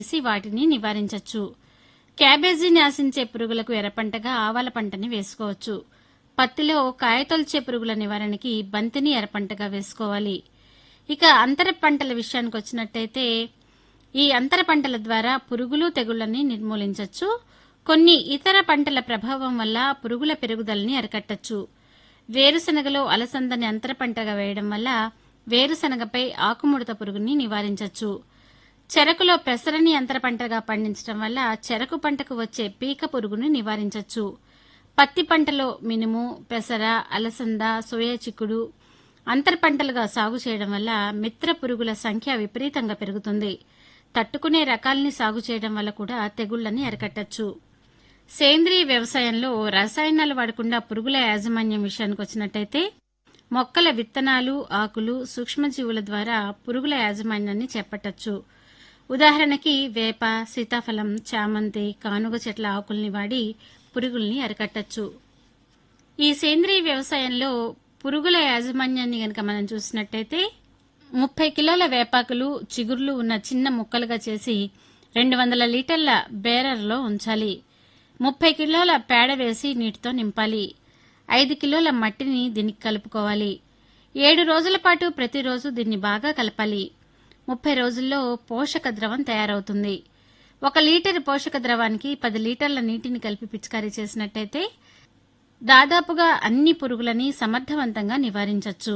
చేసి వాటిని నివారించవచ్చు క్యాబేజీని ఆశించే పురుగులకు ఎర్రపంటగా ఆవాల పంటని వేసుకోవచ్చు పత్తిలో కాయతొలిచే పురుగుల నివారణకి బంతిని ఎర్రపంటగా వేసుకోవాలి ఇక అంతర పంటల విషయానికి వచ్చినట్టయితే ఈ అంతర పంటల ద్వారా పురుగులు తెగుళ్లని నిర్మూలించవచ్చు కొన్ని ఇతర పంటల ప్రభావం వల్ల పురుగుల పెరుగుదలని అరికట్టచ్చు వేరుశనగలో అలసందని అంతర పంటగా వేయడం వల్ల వేరుశనగపై ఆకుముడత పురుగుని నివారించవచ్చు చెరకులో పెసరని అంతర పంటగా పండించడం వల్ల చెరకు పంటకు వచ్చే పీక పురుగును నివారించవచ్చు పత్తి పంటలో మినుము పెసర అలసంద సోయా చిక్కుడు అంతర పంటలుగా సాగు చేయడం వల్ల మిత్ర పురుగుల సంఖ్య విపరీతంగా పెరుగుతుంది తట్టుకునే రకాల్ని సాగు చేయడం వల్ల కూడా తెగుళ్లని అరికట్టచ్చు సేంద్రీయ వ్యవసాయంలో రసాయనాలు వాడకుండా పురుగుల యాజమాన్యం విషయానికి వచ్చినట్టయితే మొక్కల విత్తనాలు ఆకులు సూక్ష్మజీవుల ద్వారా పురుగుల యాజమాన్యాన్ని చేపట్టచ్చు ఉదాహరణకి వేప సీతాఫలం చామంతి కానుగ చెట్ల ఆకుల్ని వాడి పురుగుల్ని అరికట్టచ్చు ఈ సేంద్రీయ వ్యవసాయంలో పురుగుల యాజమాన్యాన్ని గనక మనం చూసినట్టయితే ముప్పై కిలోల వేపాకులు చిగుర్లు ఉన్న చిన్న ముక్కలుగా చేసి రెండు వందల లీటర్ల బేరర్లో ఉంచాలి ముప్పై కిలోల పేడ వేసి నీటితో నింపాలి ఐదు కిలోల మట్టిని దీనికి కలుపుకోవాలి ఏడు రోజుల పాటు ప్రతిరోజు దీన్ని బాగా కలపాలి ముప్పై రోజుల్లో పోషక ద్రవం తయారవుతుంది ఒక లీటర్ పోషక ద్రవానికి పది లీటర్ల నీటిని కలిపి పిచికారీ చేసినట్టయితే దాదాపుగా అన్ని పురుగులని సమర్థవంతంగా నివారించవచ్చు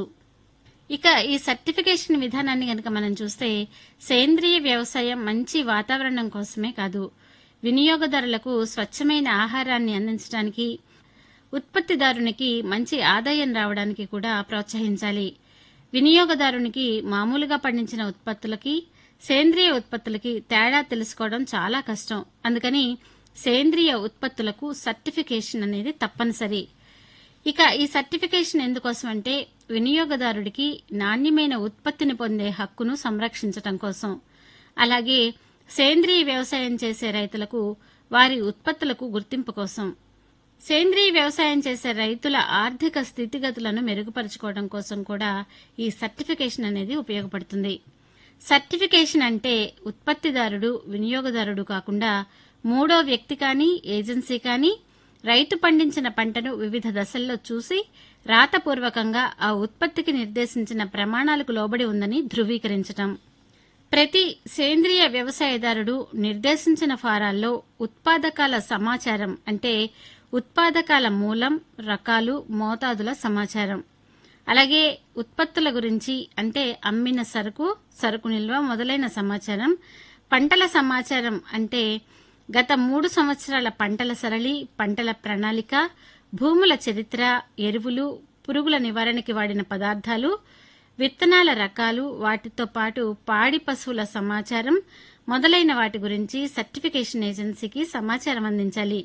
ఇక ఈ సర్టిఫికేషన్ విధానాన్ని గనక మనం చూస్తే సేంద్రియ వ్యవసాయం మంచి వాతావరణం కోసమే కాదు వినియోగదారులకు స్వచ్ఛమైన ఆహారాన్ని అందించడానికి ఉత్పత్తిదారునికి మంచి ఆదాయం రావడానికి కూడా ప్రోత్సహించాలి వినియోగదారునికి మామూలుగా పండించిన ఉత్పత్తులకి సేంద్రియ ఉత్పత్తులకి తేడా తెలుసుకోవడం చాలా కష్టం అందుకని సేంద్రియ ఉత్పత్తులకు సర్టిఫికేషన్ అనేది తప్పనిసరి ఇక ఈ సర్టిఫికేషన్ ఎందుకోసం అంటే వినియోగదారుడికి నాణ్యమైన ఉత్పత్తిని పొందే హక్కును సంరక్షించటం కోసం అలాగే సేంద్రియ వ్యవసాయం చేసే రైతులకు వారి ఉత్పత్తులకు గుర్తింపు కోసం సేంద్రియ వ్యవసాయం చేసే రైతుల ఆర్థిక స్థితిగతులను మెరుగుపరచుకోవడం కోసం కూడా ఈ సర్టిఫికేషన్ అనేది ఉపయోగపడుతుంది సర్టిఫికేషన్ అంటే ఉత్పత్తిదారుడు వినియోగదారుడు కాకుండా మూడో వ్యక్తి కానీ ఏజెన్సీ కానీ రైతు పండించిన పంటను వివిధ దశల్లో చూసి రాతపూర్వకంగా ఆ ఉత్పత్తికి నిర్దేశించిన ప్రమాణాలకు లోబడి ఉందని ధృవీకరించటం ప్రతి సేంద్రియ వ్యవసాయదారుడు నిర్దేశించిన ఫారాల్లో ఉత్పాదకాల సమాచారం అంటే ఉత్పాదకాల మూలం రకాలు మోతాదుల సమాచారం అలాగే ఉత్పత్తుల గురించి అంటే అమ్మిన సరుకు సరుకు నిల్వ మొదలైన సమాచారం పంటల సమాచారం అంటే గత మూడు సంవత్సరాల పంటల సరళి పంటల ప్రణాళిక భూముల చరిత్ర ఎరువులు పురుగుల నివారణకి వాడిన పదార్థాలు విత్తనాల రకాలు వాటితో పాటు పాడి పశువుల సమాచారం మొదలైన వాటి గురించి సర్టిఫికేషన్ ఏజెన్సీకి సమాచారం అందించాలి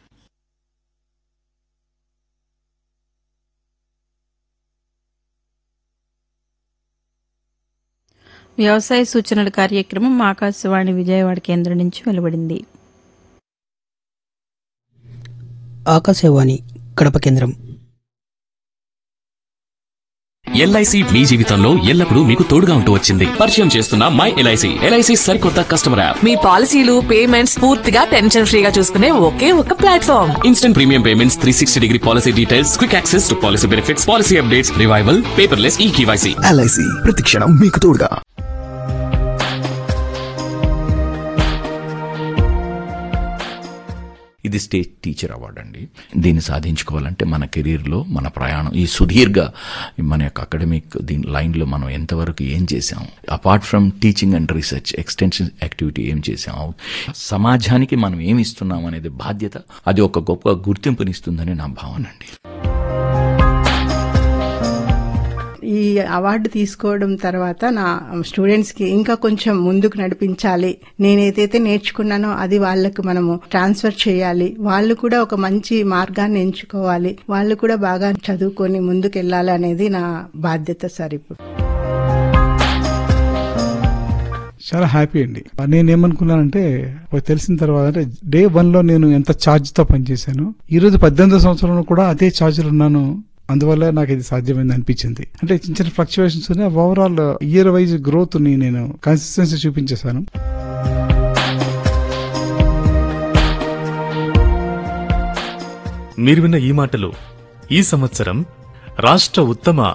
వ్యవసాయ సూచనల కార్యక్రమం ఆకాశవాణి విజయవాడ కేంద్రం నుంచి వెలువడింది ఆకాశవాణి కడప కేంద్రం ఎల్ఐసి మీ జీవితంలో ఎల్లప్పుడూ మీకు తోడుగా ఉంటూ వచ్చింది పరిచయం చేస్తున్న మై ఎల్ఐసి ఎల్ఐసి సరికొత్త కస్టమర్ యాప్ మీ పాలసీలు పేమెంట్స్ పూర్తిగా టెన్షన్ ఫ్రీగా చూసుకునే ఒకే ఒక platform instant premium payments three sixty degree policy details quick access to policy benefits policy updates revival paperless e KYC LIC ప్రతిక్షణం మీకు తోడుగా ఇది స్టేట్ టీచర్ అవార్డు అండి దీన్ని సాధించుకోవాలంటే మన కెరీర్లో మన ప్రయాణం ఈ సుదీర్ఘ మన యొక్క అకాడమిక్ దీని లైన్లో మనం ఎంతవరకు ఏం చేసాం apart from teaching and research extension activity ఏం చేసాం సమాజానికి మనం ఏమి ఇస్తున్నాం అనేది బాధ్యత అది ఒక గొప్ప గుర్తింపునిస్తుందని నా భావన అండి ఈ అవార్డు తీసుకోవడం తర్వాత నా స్టూడెంట్స్ కి ఇంకా కొంచెం ముందుకు నడిపించాలి నేను ఏదైతే నేర్చుకున్నానో అది వాళ్ళకు మనము ట్రాన్స్ఫర్ చేయాలి వాళ్ళు కూడా ఒక మంచి మార్గాన్ని ఎంచుకోవాలి వాళ్ళు కూడా బాగా చదువుకొని ముందుకు వెళ్ళాలి అనేది నా బాధ్యత సార్ ఇప్పుడు చాలా హ్యాపీ అండి నేనేమనుకున్నానంటే ఒక తెలిసిన తర్వాత అంటే డే వన్ లో నేను ఎంత ఛార్జ్ తో పనిచేశాను ఈ రోజు పద్దెనిమిదో సంవత్సరంలో కూడా అదే ఛార్జ్ ఉన్నాను అందువల్ల నాకు ఇది సాధ్యమైంది అనిపించింది అంటే చిన్న చిన్న fluctuations overall year wise growth ని నేను కన్సిస్టెన్సీ చూపించేశాను మీరు విన్న ఈ మాటలు ఈ సంవత్సరం రాష్ట్ర ఉత్తమ